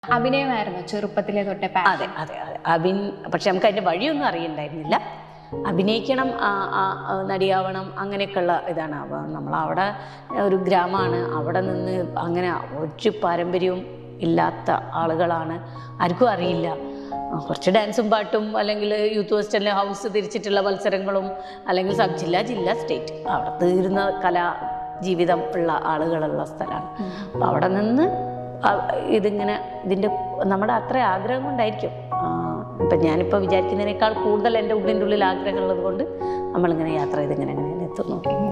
അഭിനയമായിരുന്നു ചെറുപ്പത്തിലെ തൊട്ടേ അതെ അതെ അതെ അഭിൻ പക്ഷെ നമുക്ക് അതിൻ്റെ വഴിയൊന്നും അറിയണ്ടായിരുന്നില്ല അഭിനയിക്കണം ആ, ആ, ആ, നടിയാവണം അങ്ങനെയൊക്കെയുള്ള ഇതാണ് അപ്പോൾ നമ്മളവിടെ ഒരു ഗ്രാമമാണ് അവിടെ നിന്ന് അങ്ങനെ ഒരു പാരമ്പര്യവും ഇല്ലാത്ത ആളുകളാണ് ആർക്കും അറിയില്ല ആ, കുറച്ച് ഡാൻസും പാട്ടും അല്ലെങ്കിൽ യൂത്ത് ഹോസ്റ്റലിലെ ഹൗസ് തിരിച്ചിട്ടുള്ള മത്സരങ്ങളും അല്ലെങ്കിൽ സബ് ജില്ല ജില്ല സ്റ്റേറ്റ് അവിടെ തീരുന്ന കലാ ജീവിതം ഉള്ള ആളുകളുള്ള സ്ഥലമാണ് അപ്പോൾ അവിടെ നിന്ന് ആ- ഇതിങ്ങനെ ഇതിൻ്റെ നമ്മുടെ അത്ര ആഗ്രഹം കൊണ്ടായിരിക്കും ആ, ഇപ്പം ഞാനിപ്പോൾ വിചാരിക്കുന്നതിനേക്കാൾ കൂടുതൽ എൻ്റെ ഉള്ളിൻ്റെ ഉള്ളിൽ ആഗ്രഹമുള്ളത് കൊണ്ട് നമ്മളിങ്ങനെ യാത്ര ചെയ്തിങ്ങനെ അങ്ങനെ എത്തുന്നു